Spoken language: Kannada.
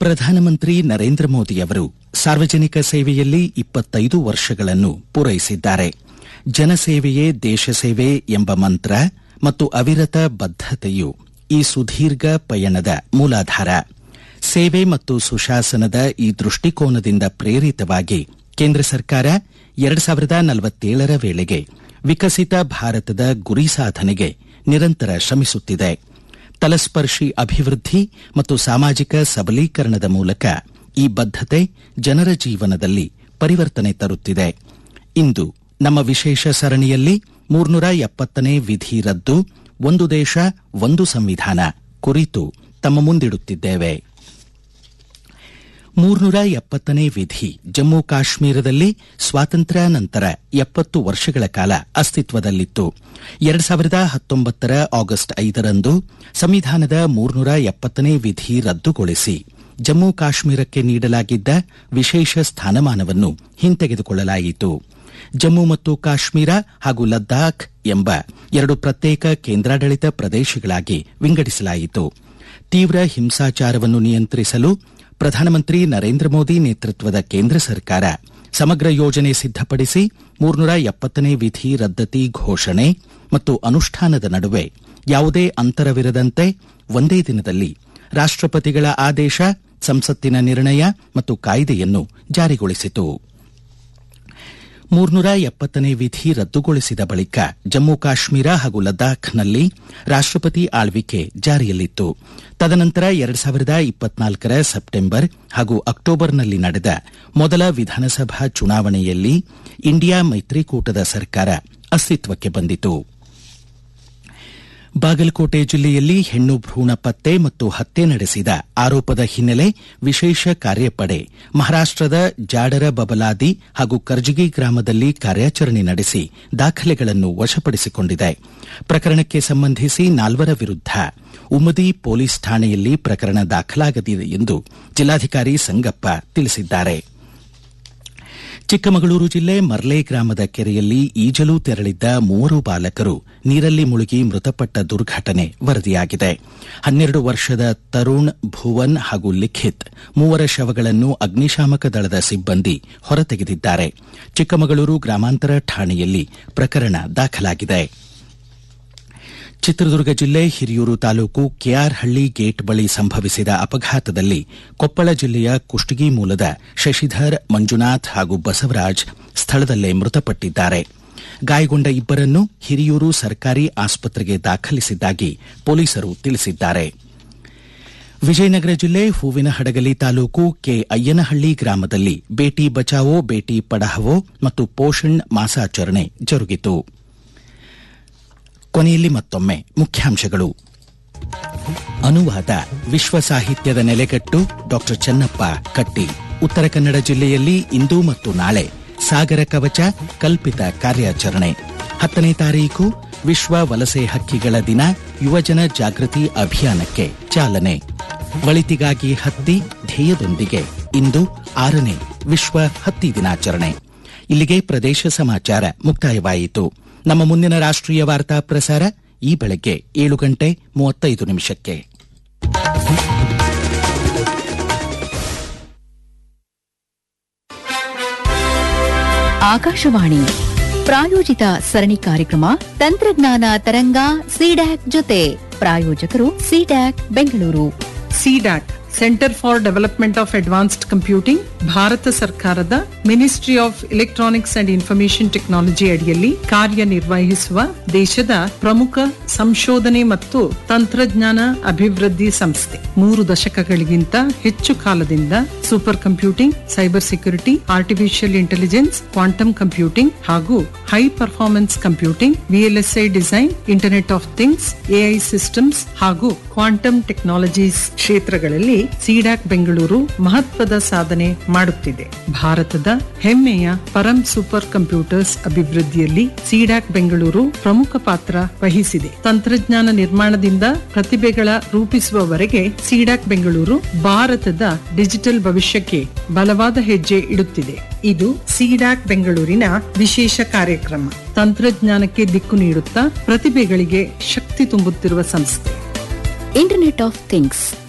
ಪ್ರಧಾನಮಂತ್ರಿ ನರೇಂದ್ರ ಮೋದಿ ಅವರು ಸಾರ್ವಜನಿಕ ಸೇವೆಯಲ್ಲಿ ಇಪ್ಪತ್ತೈದು ವರ್ಷಗಳನ್ನು ಪೂರೈಸಿದ್ದಾರೆ ಜನಸೇವೆಯೇ ದೇಶ ಸೇವೆ ಎಂಬ ಮಂತ್ರ ಮತ್ತು ಅವಿರತ ಬದ್ಧತೆಯು ಈ ಸುದೀರ್ಘ ಪಯಣದ ಮೂಲಾಧಾರ ಸೇವೆ ಮತ್ತು ಸುಶಾಸನದ ಈ ದೃಷ್ಟಿಕೋನದಿಂದ ಪ್ರೇರಿತವಾಗಿ ಕೇಂದ್ರ ಸರ್ಕಾರ ಎರಡು ಸಾವಿರದ ನಲವತ್ತೇಳರ ವೇಳೆಗೆ ವಿಕಸಿತ ಭಾರತದ ಗುರಿ ಸಾಧನೆಗೆ ನಿರಂತರ ಶ್ರಮಿಸುತ್ತಿದೆ ತಲಸ್ಪರ್ಶಿ ಅಭಿವೃದ್ಧಿ ಮತ್ತು ಸಾಮಾಜಿಕ ಸಬಲೀಕರಣದ ಮೂಲಕ ಈ ಬದ್ಧತೆ ಜನರ ಜೀವನದಲ್ಲಿ ಪರಿವರ್ತನೆ ತರುತ್ತಿದೆ ಇಂದು ನಮ್ಮ ವಿಶೇಷ ಸರಣಿಯಲ್ಲಿ ಮೂರ್ನೂರ ಎಪ್ಪತ್ತನೇ ವಿಧಿ ರದ್ದು ಒಂದು ದೇಶ ಒಂದು ಸಂವಿಧಾನ ಕುರಿತು ತಮ್ಮ ಮುಂದಿಡುತ್ತಿದ್ದೇವೆ ಮೂರ್ನೂರ ಎಪ್ಪತ್ತನೇ ವಿಧಿ ಜಮ್ಮು ಕಾಶ್ಮೀರದಲ್ಲಿ ಸ್ವಾತಂತ್ರ್ಯ ನಂತರ ಎಪ್ಪತ್ತು ವರ್ಷಗಳ ಕಾಲ ಅಸ್ತಿತ್ವದಲ್ಲಿತ್ತು ಎರಡು ಸಾವಿರದ ಹತ್ತೊಂಬತ್ತರ ಆಗಸ್ಟ್ ಐದರಂದು ಸಂವಿಧಾನದ ಮೂರ್ನೂರ ಎಪ್ಪತ್ತನೇ ವಿಧಿ ರದ್ದುಗೊಳಿಸಿ ಜಮ್ಮು ಕಾಶ್ಮೀರಕ್ಕೆ ನೀಡಲಾಗಿದ್ದ ವಿಶೇಷ ಸ್ಥಾನಮಾನವನ್ನು ಹಿಂತೆಗೆದುಕೊಳ್ಳಲಾಯಿತು ಜಮ್ಮು ಮತ್ತು ಕಾಶ್ಮೀರ ಹಾಗೂ ಲದ್ದಾಖ್ ಎಂಬ ಎರಡು ಪ್ರತ್ಯೇಕ ಕೇಂದ್ರಾಡಳಿತ ಪ್ರದೇಶಗಳಾಗಿ ವಿಂಗಡಿಸಲಾಯಿತು ತೀವ್ರ ಹಿಂಸಾಚಾರವನ್ನು ನಿಯಂತ್ರಿಸಲು ಪ್ರಧಾನಮಂತ್ರಿ ನರೇಂದ್ರ ಮೋದಿ ನೇತೃತ್ವದ ಕೇಂದ್ರ ಸರ್ಕಾರ ಸಮಗ್ರ ಯೋಜನೆ ಸಿದ್ದಪಡಿಸಿ ಮೂರ್ನೂರ ಎಪ್ಪತ್ತನೇ ವಿಧಿ ರದ್ದತಿ ಘೋಷಣೆ ಮತ್ತು ಅನುಷ್ಠಾನದ ನಡುವೆ ಯಾವುದೇ ಅಂತರವಿರದಂತೆ ಒಂದೇ ದಿನದಲ್ಲಿ ರಾಷ್ಟಪತಿಗಳ ಆದೇಶ ಸಂಸತ್ತಿನ ನಿರ್ಣಯ ಮತ್ತು ಕಾಯ್ದೆಯನ್ನು ಜಾರಿಗೊಳಿಸಿತು ಮೂರ್ನೂರ ಎಪ್ಪತ್ತನೇ ವಿಧಿ ರದ್ದುಗೊಳಿಸಿದ ಬಳಿಕ ಜಮ್ಮು ಕಾಶ್ಮೀರ ಹಾಗೂ ಲದ್ದಾಖ್ನಲ್ಲಿ ರಾಷ್ಟಪತಿ ಆಳ್ವಿಕೆ ಜಾರಿಯಲ್ಲಿತ್ತು ತದನಂತರ ಎರಡು ಸಾವಿರದ ಇಪ್ಪತ್ನಾಲ್ಕರ ಸೆಪ್ಟೆಂಬರ್ ಹಾಗೂ ಅಕ್ಟೋಬರ್ನಲ್ಲಿ ನಡೆದ ಮೊದಲ ವಿಧಾನಸಭಾ ಚುನಾವಣೆಯಲ್ಲಿ ಇಂಡಿಯಾ ಮೈತ್ರಿಕೂಟದ ಸರ್ಕಾರ ಅಸ್ತಿತ್ವಕ್ಕೆ ಬಂದಿತು ಬಾಗಲಕೋಟೆ ಜಿಲ್ಲೆಯಲ್ಲಿ ಹೆಣ್ಣು ಭ್ರೂಣ ಪತ್ತೆ ಮತ್ತು ಹತ್ಯೆ ನಡೆಸಿದ ಆರೋಪದ ಹಿನ್ನೆಲೆ ವಿಶೇಷ ಕಾರ್ಯಪಡೆ ಮಹಾರಾಷ್ಟದ ಜಾಡರ ಬಬಲಾದಿ ಹಾಗೂ ಕರ್ಜಗಿ ಗ್ರಾಮದಲ್ಲಿ ಕಾರ್ಯಾಚರಣೆ ನಡೆಸಿ ದಾಖಲೆಗಳನ್ನು ವಶಪಡಿಸಿಕೊಂಡಿದೆ ಪ್ರಕರಣಕ್ಕೆ ಸಂಬಂಧಿಸಿ ನಾಲ್ವರ ವಿರುದ್ಧ ಉಮದಿ ಪೊಲೀಸ್ ಠಾಣೆಯಲ್ಲಿ ಪ್ರಕರಣ ದಾಖಲಾಗದಿದೆ ಎಂದು ಜಿಲ್ಲಾಧಿಕಾರಿ ಸಂಗಪ್ಪ ತಿಳಿಸಿದ್ದಾರೆ ಚಿಕ್ಕಮಗಳೂರು ಜಿಲ್ಲೆ ಮರ್ಲೆ ಗ್ರಾಮದ ಕೆರೆಯಲ್ಲಿ ಈಜಲು ತೆರಳಿದ್ದ ಮೂವರು ಬಾಲಕರು ನೀರಲ್ಲಿ ಮುಳುಗಿ ಮೃತಪಟ್ಟ ದುರ್ಘಟನೆ ವರದಿಯಾಗಿದೆ ಹನ್ನೆರಡು ವರ್ಷದ ತರುಣ್ ಭುವನ್ ಹಾಗೂ ಲಿಖಿತ್ ಮೂವರ ಶವಗಳನ್ನು ಅಗ್ನಿಶಾಮಕ ದಳದ ಸಿಬ್ಬಂದಿ ಹೊರತೆಗೆದಿದ್ದಾರೆ ಚಿಕ್ಕಮಗಳೂರು ಗ್ರಾಮಾಂತರ ಠಾಣೆಯಲ್ಲಿ ಪ್ರಕರಣ ದಾಖಲಾಗಿದೆ ಚಿತ್ರದುರ್ಗ ಜಿಲ್ಲೆ ಹಿರಿಯೂರು ತಾಲೂಕು ಕೆಆರ್ಹಳ್ಳಿ ಗೇಟ್ ಬಳಿ ಸಂಭವಿಸಿದ ಅಪಘಾತದಲ್ಲಿ ಕೊಪ್ಪಳ ಜಿಲ್ಲೆಯ ಕುಷ್ಟಗಿ ಮೂಲದ ಶಶಿಧರ್ ಮಂಜುನಾಥ್ ಹಾಗೂ ಬಸವರಾಜ್ ಸ್ಥಳದಲ್ಲೇ ಮೃತಪಟ್ಟಿದ್ದಾರೆ ಗಾಯಗೊಂಡ ಇಬ್ಬರನ್ನು ಹಿರಿಯೂರು ಸರ್ಕಾರಿ ಆಸ್ಪತ್ರೆಗೆ ದಾಖಲಿಸಿದ್ದಾಗಿ ಪೊಲೀಸರು ತಿಳಿಸಿದ್ದಾರೆ ವಿಜಯನಗರ ಜಿಲ್ಲೆ ಹೂವಿನಹಡಗಲಿ ತಾಲೂಕು ಕೆ ಅಯ್ಯನಹಳ್ಳಿ ಗ್ರಾಮದಲ್ಲಿ ಬೇಟಿ ಬಚಾವೋ ಬೇಟಿ ಪಢಾವೋ ಮತ್ತು ಪೋಷಣ್ ಮಾಸಾಚರಣೆ ಜರುಗಿತು ಕೊನೆಯಲ್ಲಿ ಮತ್ತೊಮ್ಮೆ ಮುಖ್ಯಾಂಶಗಳು ಅನುವಾದ ವಿಶ್ವ ಸಾಹಿತ್ಯದ ನೆಲೆಗಟ್ಟು ಡಾ ಚೆನ್ನಪ್ಪ ಕಟ್ಟಿ ಉತ್ತರ ಕನ್ನಡ ಜಿಲ್ಲೆಯಲ್ಲಿ ಇಂದು ಮತ್ತು ನಾಳೆ ಸಾಗರ ಕವಚ ಕಲ್ಪಿತ ಕಾರ್ಯಾಚರಣೆ ಹತ್ತನೇ ತಾರೀಕು ವಿಶ್ವ ವಲಸೆ ಹಕ್ಕಿಗಳ ದಿನ ಯುವಜನ ಜಾಗೃತಿ ಅಭಿಯಾನಕ್ಕೆ ಚಾಲನೆ ಒಳಿತಿಗಾಗಿ ಹತ್ತಿ ಧ್ಯೇಯದೊಂದಿಗೆ ಇಂದು ಆರನೇ ವಿಶ್ವ ಹತ್ತಿ ದಿನಾಚರಣೆ ಇಲ್ಲಿಗೆ ಪ್ರದೇಶ ಸಮಾಚಾರ ಮುಕ್ತಾಯವಾಯಿತು ನಮ್ಮ ಮುಂದಿನ ರಾಷ್ಟ್ರೀಯ ವಾರ್ತಾ ಪ್ರಸಾರ ಈ ಬೆಳಗ್ಗೆ ಏಳು ಗಂಟೆ ಮೂವತ್ತೈದು ನಿಮಿಷಕ್ಕೆ ಆಕಾಶವಾಣಿ ಪ್ರಾಯೋಜಿತ ಸರಣಿ ಕಾರ್ಯಕ್ರಮ ತಂತ್ರಜ್ಞಾನ ತರಂಗ ಸಿಡ್ಯಾಕ್ ಜೊತೆ ಪ್ರಾಯೋಜಕರು CDAC Bengaluru CDAC centre for development of advanced computing Bharata ಸರ್ಕಾರದ ministry of electronics and information technology ಅಡಿಯಲ್ಲಿ ಕಾರ್ಯನಿರ್ವಹಿಸುವ ದೇಶದ ಪ್ರಮುಖ ಸಂಶೋಧನೆ ಮತ್ತು ತಂತ್ರಜ್ಞಾನ ಅಭಿವೃದ್ಧಿ ಸಂಸ್ಥೆ ಮೂರು ದಶಕಗಳಿಗಿಂತ ಹೆಚ್ಚು ಕಾಲದಿಂದ super computing cyber security artificial intelligence quantum computing ಹಾಗೂ high performance computing VLSI design internet of things AI systems ಹಾಗೂ ಕ್ವಾಂಟಮ್ ಟೆಕ್ನಾಲಜೀಸ್ ಕ್ಷೇತ್ರಗಳಲ್ಲಿ ಸಿಡಾಕ್ ಬೆಂಗಳೂರು ಮಹತ್ವದ ಸಾಧನೆ ಮಾಡುತ್ತಿದೆ ಭಾರತದ ಹೆಮ್ಮೆಯ ಪರಂ ಸೂಪರ್ ಕಂಪ್ಯೂಟರ್ಸ್ ಅಭಿವೃದ್ಧಿಯಲ್ಲಿ ಸಿಡಾಕ್ ಬೆಂಗಳೂರು ಪ್ರಮುಖ ಪಾತ್ರ ವಹಿಸಿದೆ ತಂತ್ರಜ್ಞಾನ ನಿರ್ಮಾಣದಿಂದ ಪ್ರತಿಭೆಗಳ ರೂಪಿಸುವವರೆಗೆ ಸಿಡಾಕ್ ಬೆಂಗಳೂರು ಭಾರತದ ಡಿಜಿಟಲ್ ಭವಿಷ್ಯಕ್ಕೆ ಬಲವಾದ ಹೆಜ್ಜೆ ಇಡುತ್ತಿದೆ ಇದು ಸಿಡಾಕ್ ಬೆಂಗಳೂರಿನ ವಿಶೇಷ ಕಾರ್ಯಕ್ರಮ ತಂತ್ರಜ್ಞಾನಕ್ಕೆ ದಿಕ್ಕು ನೀಡುತ್ತಾ ಪ್ರತಿಭೆಗಳಿಗೆ ಶಕ್ತಿ ತುಂಬುತ್ತಿರುವ ಸಂಸ್ಥೆ ಇಂಟರ್ನೆಟ್ ಆಫ್ ಥಿಂಗ್ಸ್